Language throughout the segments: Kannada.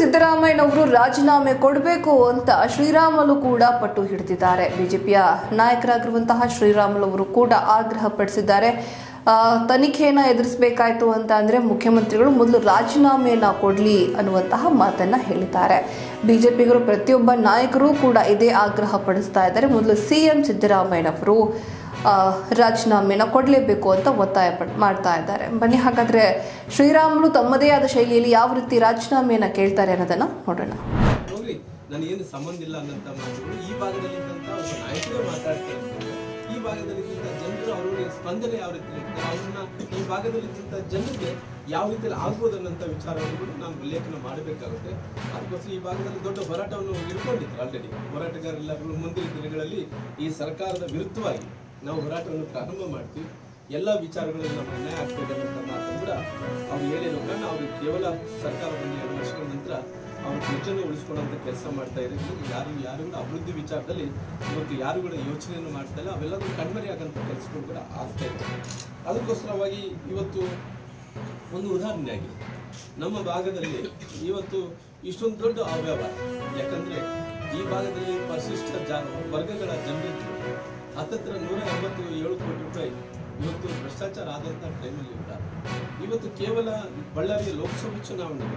ಸಿದ್ದರಾಮಯ್ಯನವರು ರಾಜೀನಾಮೆ ಕೊಡಬೇಕು ಅಂತ ಶ್ರೀರಾಮುಲು ಕೂಡ ಪಟ್ಟು ಹಿಡಿದಿದ್ದಾರೆ ಬಿಜೆಪಿಯ ನಾಯಕರಾಗಿರುವಂತಹ ಶ್ರೀರಾಮುಲು ಅವರು ಕೂಡ ಆಗ್ರಹ ಪಡಿಸಿದ್ದಾರೆ ಆ, ತನಿಖೆಯನ್ನ ಎದುರಿಸಬೇಕಾಯ್ತು ಅಂತ ಅಂದ್ರೆ ಮುಖ್ಯಮಂತ್ರಿಗಳು ಮೊದಲು ರಾಜೀನಾಮೆಯನ್ನ ಕೊಡ್ಲಿ ಅನ್ನುವಂತಹ ಮಾತನ್ನ ಹೇಳಿದ್ದಾರೆ ಬಿಜೆಪಿಗರು ಪ್ರತಿಯೊಬ್ಬ ನಾಯಕರು ಕೂಡ ಇದೇ ಆಗ್ರಹ ಪಡಿಸ್ತಾ ಇದ್ದಾರೆ ಮೊದಲು ಸಿಎಂ ಸಿದ್ದರಾಮಯ್ಯನವರು ಆ, ರಾಜೀನಾಮೆನ ಕೊಡಲೇಬೇಕು ಅಂತ ಒತ್ತಾಯ ಪಡ್- ಮಾಡ್ತಾ ಇದ್ದಾರೆ ಬನ್ನಿ ಹಾಗಾದ್ರೆ ಶ್ರೀರಾಮುಲು ತಮ್ಮದೇ ಆದ ಶೈಲಿಯಲ್ಲಿ ಯಾವ ರೀತಿ ರಾಜೀನಾಮೆಯನ್ನ ಕೇಳ್ತಾರೆ ಅನ್ನೋದನ್ನ ನೋಡೋಣ ಹೋಗ್ಲಿ ನಾನು ಏನು ಸಂಬಂಧ ಇಲ್ಲ ಅನ್ನಂತ ಮಾತುಗಳು ಈ ಭಾಗದಲ್ಲಿ ಇದ್ದಂತ ಒಬ್ಬ ನಾಯಕರೇ ಮಾತಾಡ್ತಾ ಇರ್ತಾರೆ ಈ ಭಾಗದಲ್ಲಿ ಇದ್ದಂತ ಜನರು ಅವರಿಗೆ ಸ್ಪಂದನೆ ಯಾವ ರೀತಿ ಇರುತ್ತೆ ಅವ್ರನ್ನ ಈ ಭಾಗದಲ್ಲಿ ಇದ್ದಂತ ಜನರಿಗೆ ಯಾವ ರೀತಿಯಲ್ಲಿ ಆಗ್ಬೋದು ಅನ್ನೋಂಥ ವಿಚಾರವನ್ನು ಕೂಡ ನಾವು ಉಲ್ಲೇಖನ ಮಾಡಬೇಕಾಗುತ್ತೆ ಅದಕ್ಕೋಸ್ಕರ ಈ ಭಾಗದಲ್ಲಿ ದೊಡ್ಡ ಹೋರಾಟವನ್ನು ಇಟ್ಕೊಂಡಿದ್ರು ಆಲ್ರೆಡಿ ಹೋರಾಟಗಾರೆಲ್ಲರೂ ಮುಂದಿನ ದಿನಗಳಲ್ಲಿ ಈ ಸರ್ಕಾರದ ವಿರುದ್ಧವಾಗಿ ನಾವು ಹೋರಾಟವನ್ನು ಪ್ರಾರಂಭ ಮಾಡ್ತೀವಿ ಎಲ್ಲ ವಿಚಾರಗಳಲ್ಲಿ ನಮ್ಮ ಅನ್ಯಾಯ ಆಗ್ತದೆ ಅನ್ನೋ ಮಾತನ್ನು ಕೂಡ ಅವ್ರು ಹೇಳಿರೋ ಕಾರಣ ಅವರು ಕೇವಲ ಸರ್ಕಾರ ಬಂದು ಎರಡು ವರ್ಷಗಳ ನಂತರ ಅವ್ರ ಧ್ವಜನ್ನು ಉಳಿಸ್ಕೊಳ್ಳುವಂತ ಕೆಲಸ ಮಾಡ್ತಾ ಇರೋದು ಯಾರು ಯಾರು ಕೂಡ ಅಭಿವೃದ್ಧಿ ವಿಚಾರದಲ್ಲಿ ಇವತ್ತು ಯಾರು ಕೂಡ ಯೋಚನೆಯನ್ನು ಮಾಡ್ತಾ ಇಲ್ಲ ಅವೆಲ್ಲದೂ ಕಣ್ಮರೆ ಆಗಂತ ಕೆಲಸಗಳು ಕೂಡ ಆಗ್ತಾ ಇದೆ ಅದಕ್ಕೋಸ್ಕರವಾಗಿ ಇವತ್ತು ಒಂದು ಉದಾಹರಣೆ ಆಗಿದೆ ನಮ್ಮ ಭಾಗದಲ್ಲಿ ಇವತ್ತು ಇಷ್ಟೊಂದು ದೊಡ್ಡ ಅವ್ಯವಹಾರ ಯಾಕಂದ್ರೆ ಈ ಭಾಗದಲ್ಲಿ ಪರಿಶಿಷ್ಟ ಜಾ ವರ್ಗಗಳ ಜನರಿದ್ದು ಹತ್ತತ್ರ ನೂರ ಎಂಬತ್ತು ಏಳು ಕೋಟಿ ರೂಪಾಯಿ ಇವತ್ತು ಭ್ರಷ್ಟಾಚಾರ ಆದಂತ ಟೈಮಲ್ಲಿ ಇದ್ದಾರೆ ಇವತ್ತು ಕೇವಲ ಬಳ್ಳಾರಿಯ ಲೋಕಸಭೆ ಚುನಾವಣೆಗೆ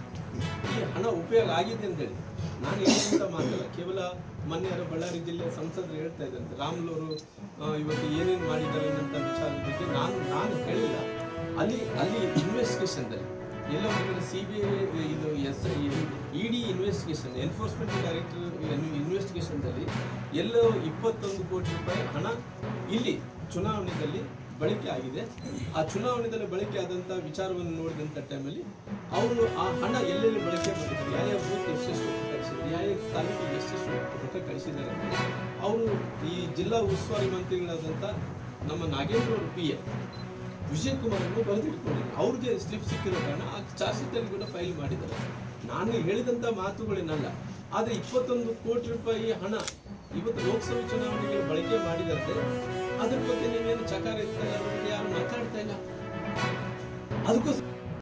ಈ ಹಣ ಉಪಯೋಗ ಆಗಿದೆ ಅಂತ ಹೇಳಿ ನಾನು ಹೇಳಿದಂತ ಮಾತಲ್ಲ ಕೇವಲ ಮೊನ್ನೆ ಯಾರೋ ಬಳ್ಳಾರಿ ಜಿಲ್ಲೆ ಸಂಸದರು ಹೇಳ್ತಾ ಇದ್ದಂತೆ ರಾಮುಲವರು ಇವತ್ತು ಏನೇನು ಮಾಡಿದ್ದಾರೆ ಅನ್ನೋಂಥ ವಿಚಾರದ ಬಗ್ಗೆ ನಾನು ನಾನು ಹೇಳಿಲ್ಲ ಅಲ್ಲಿ ಅಲ್ಲಿ ಇನ್ವೆಸ್ಟಿಗೇಷನ್ದಲ್ಲಿ ಎಲ್ಲ ಒಂದು ಕಡೆ ಸಿ ಬಿ ಐ ಇದು S E D investigation enforcement director ಇನ್ವೆಸ್ಟಿಗೇಷನ್ದಲ್ಲಿ ಎಲ್ಲೋ ಇಪ್ಪತ್ತೊಂದು ಕೋಟಿ ರೂಪಾಯಿ ಹಣ ಇಲ್ಲಿ ಚುನಾವಣೆಯಲ್ಲಿ ಬಳಕೆ ಆಗಿದೆ ಆ ಚುನಾವಣೆಯಲ್ಲಿ ಬಳಕೆ ಆದಂಥ ವಿಚಾರವನ್ನು ನೋಡಿದಂಥ ಟೈಮಲ್ಲಿ ಅವರು ಆ ಹಣ ಎಲ್ಲೆಲ್ಲಿ ಬಳಕೆ ಮಾಡಿದ್ದಾರೆ ಯಾರ್ಯಾವ ಬೂತ್ ಎಷ್ಟೆಷ್ಟು ರೊಕ್ಕ ಕಳಿಸಿದ್ದಾರೆ ಯಾರ್ಯಾವ ತಾಲೂಕಿಗೆ ಎಷ್ಟೆಷ್ಟು ರೊಕ್ಕ ಕಳಿಸಿದ್ದಾರೆ ಅಂತ ಅವರು ಈ ಜಿಲ್ಲಾ ಉಸ್ತುವಾರಿ ಮಂತ್ರಿಗಳಾದಂಥ ನಮ್ಮ ನಾಗೇಂದ್ರ ಅವರು ಪಿ ಎ ವಿಜಯ್ ಕುಮಾರ್ ಅನ್ನು ಬರೆದಿಟ್ಕೊಂಡಿದ್ದಾರೆ ಅವ್ರಿಗೆ ಸ್ಲಿಪ್ ಸಿಕ್ಕಿರೋ ಕಾರಣ ಆ ಚಾರ್ಜ್ ಶೀಟಲ್ಲಿ ಕೂಡ ಫೈಲ್ ಮಾಡಿದ್ದಾರೆ ನಾನು ಹೇಳಿದಂಥ ಮಾತುಗಳೇನಲ್ಲ ಆದರೆ ಇಪ್ಪತ್ತೊಂದು ಕೋಟಿ ರೂಪಾಯಿ ಹಣ ಇವತ್ತು ಲೋಕಸಭೆ ಚುನಾವಣೆಗೆ ಬಳಕೆ ಮಾಡಿದಂತೆ ಅದ್ರ ಬಗ್ಗೆ ನೀವೇನು ಚಕಾರ ಇರ್ತಾರೆ ಅದ್ರ ಬಗ್ಗೆ ಯಾರು ಮಾತಾಡ್ತಾ ಇಲ್ಲ ಅದಕ್ಕೋಸ್ಕರ